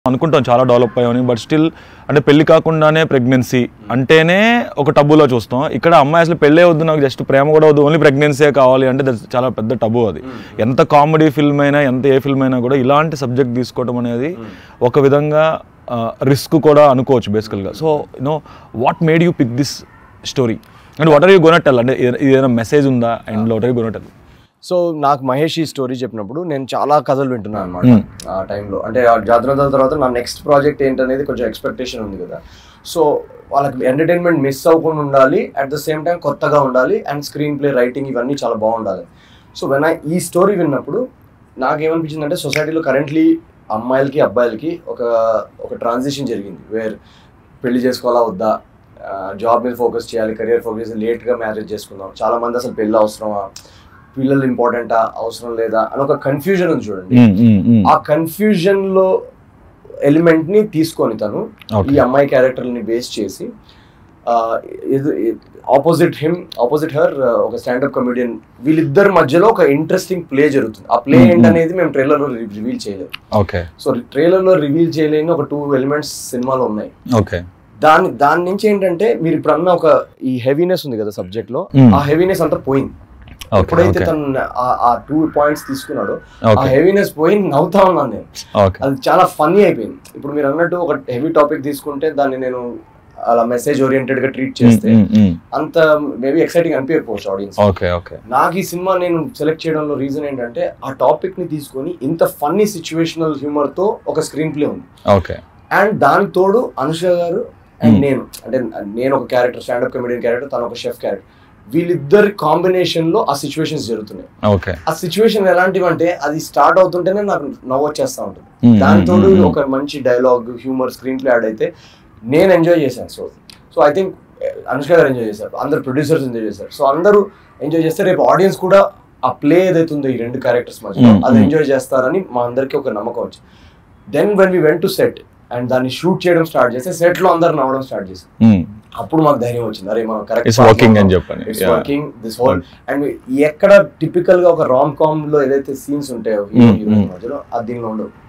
అనుకుంటాం చాలా develop అయ్యామని but still అంటే పెళ్లి కాకుండానే ప్రెగ్నెన్సీ అంటేనే ఒక టబులో చూస్తాం ఇక్కడ అమ్మాయి అసలు పెళ్ళే వద్దు నాకు జస్ట్ ప్రేమ కూడా వద్దు ఓన్లీ ప్రెగ్నెన్సీ కావాలి అంటే that's చాలా పెద్ద టబు అది ఎంత కామెడీ ఫిల్మ్ అయినా ఎంత ఏ ఫిల్మ్ అయినా కూడా ఇలాంటి సబ్జెక్ట్ తీసుకోవడం అనేది ఒక విధంగా రిస్క్ కూడా అనుకోవచ్చు బేసికల్గా so you know what made you pick this story and what are you gonna tell అంటే ఏదైనా- ఏదైనా మెసేజ్ ఉందా and what are you gonna tell so నాకు మహేష్ ఈ స్టోరీ చెప్పినప్పుడు నేను చాలా కథలు వింటున్నాను అనమాట ఆ టైంలో అంటే ఆ జాతర తర్వాత నా నెక్స్ట్ ప్రాజెక్ట్ ఏంటనేది కొంచెం ఎక్స్పెక్టేషన్ ఉంది కదా సో వాళ్ళకి ఎంటర్టైన్మెంట్ మిస్ అవ్వకుండా ఉండాలి అట్ ద సేమ్ టైం కొత్తగా ఉండాలి అండ్ స్క్రీన్ ప్లే రైటింగ్ ఇవన్నీ చాలా బాగుండాలి సో వెన్ ఐ ఈ స్టోరీ విన్నప్పుడు నాకేమనిపించింది అంటే సొసైటీలో కరెంట్లీ అమ్మాయిలకి అబ్బాయిలకి ఒక ఒక ట్రాన్సిషన్ జరిగింది వేర్ పెళ్లి చేసుకోవాలా వద్దా జాబ్ మీద ఫోకస్ చేయాలి కెరియర్ ఫోకస్ చేసి లేట్గా మ్యారేజ్ చేసుకుందాం చాలా మంది అసలు పెళ్ళి అవసరమా పిల్లలు ఇంపార్టెంటా అవసరం లేదా అని ఒక కన్ఫ్యూజన్ ఉంది చూడండి ఆ కన్ఫ్యూజన్ లో ఎలిమెంట్ ని తీసుకొని తను Okay. ఈ అమ్మాయి క్యారెక్టర్ ని బేస్ చేసి ఆపోజిట్ హిమ్ ఆపోజిట్ హర్ ఒక స్టాండప్ కమెడియన్ వీళ్ళిద్దరి మధ్యలో ఒక ఇంట్రెస్టింగ్ ప్లే జరుగుతుంది ఆ ప్లే Hmm, hmm. ఏంటనేది మేము ట్రైలర్ లో రివీల్ చేయలేదు ఓకే సో ట్రైలర్ లో రివీల్ చేయలేని ఒక టూ ఎలిమెంట్స్ సినిమాలో ఉన్నాయి ఓకే దాని దాని నుంచి ఏంటంటే మీరు ఇప్పుడు అన్న ఒక ఈ హెవీనెస్ ఉంది కదా సబ్జెక్ట్ లో Hmm. ఆ హెవీనెస్ అంతా పోయింది ఓకే ఎప్పుడైతే ఓకే తను ఆ- ఆ టూ పాయింట్స్ తీసుకున్నాడో ఆ ఓకే హెవీనెస్ పోయి నవ్వుతా ఉన్నాను నేను ఓకే అది చాలా ఫన్నీ అయిపోయింది ఇప్పుడు మీరు అన్నట్టు ఒక హెవీ టాపిక్ తీసుకుంటే దాన్ని నేను అలా మెసేజ్ ఓరియంటెడ్ గా ట్రీట్ చేస్తే అంత మేబీ ఎక్సైటింగ్ అనిపించకపోవచ్చు ఆడియన్స్ ఓకే ఓకే నాకు ఈ సినిమా నేను సెలెక్ట్ చేయడంలో రీజన్ ఏంటంటే ఆ టాపిక్ ని తీసుకొని ఇంత ఫన్నీ సిచ్యువేషనల్ హ్యూమర్ తో ఒక స్క్రీన్ ప్లే ఉంది ఓకే అండ్ దానికి తోడు అనుష గారు అండ్ Hmm. నేను అంటే నేను ఒక క్యారెక్టర్ స్టాండప్ కమెడియన్ క్యారెక్టర్ తను ఒక షెఫ్ క్యారెక్టర్ వీళ్ళిద్దరి కాంబినేషన్ లో ఆ సిచ్యువేషన్స్ జరుగుతున్నాయి ఓకే ఆ సిచ్యువేషన్ ఎలాంటివి అంటే అది స్టార్ట్ అవుతుంటేనే నాకు నవ్వు వచ్చేస్తా ఉంటుంది దానితో ఒక మంచి dialogue humour screenplay add అయితే నేను ఎంజాయ్ చేశాను so so I think Anushka garu enjoy చేశారు అందరు ప్రొడ్యూసర్స్ ఎంజాయ్ చేశారు సో అందరూ ఎంజాయ్ చేస్తే రేపు ఆడియన్స్ కూడా ఆ ప్లే ఏదైతే ఉందో ఈ రెండు క్యారెక్టర్స్ మధ్య Mm, అది mm. ఎంజాయ్ చేస్తారని మా అందరికీ ఒక నమ్మకం వచ్చింది then when we went to set and దాన్ని షూట్ చేయడం స్టార్ట్ చేస్తే సెట్ లో అందరు నవ్వడం స్టార్ట్ చేసి అప్పుడు మాకు ధైర్యం వచ్చింది అరే మనం కరెక్ట్ ఇట్స్ వర్కింగ్ అని చెప్పని it's working this whole and ఎక్కడ టిపికల్ గా ఒక రామ్ కామ్ లో ఏదైతే సీన్స్ ఉంటాయో Mm, హీరో mm. మధ్యలో అది దీనిలో ఉండవు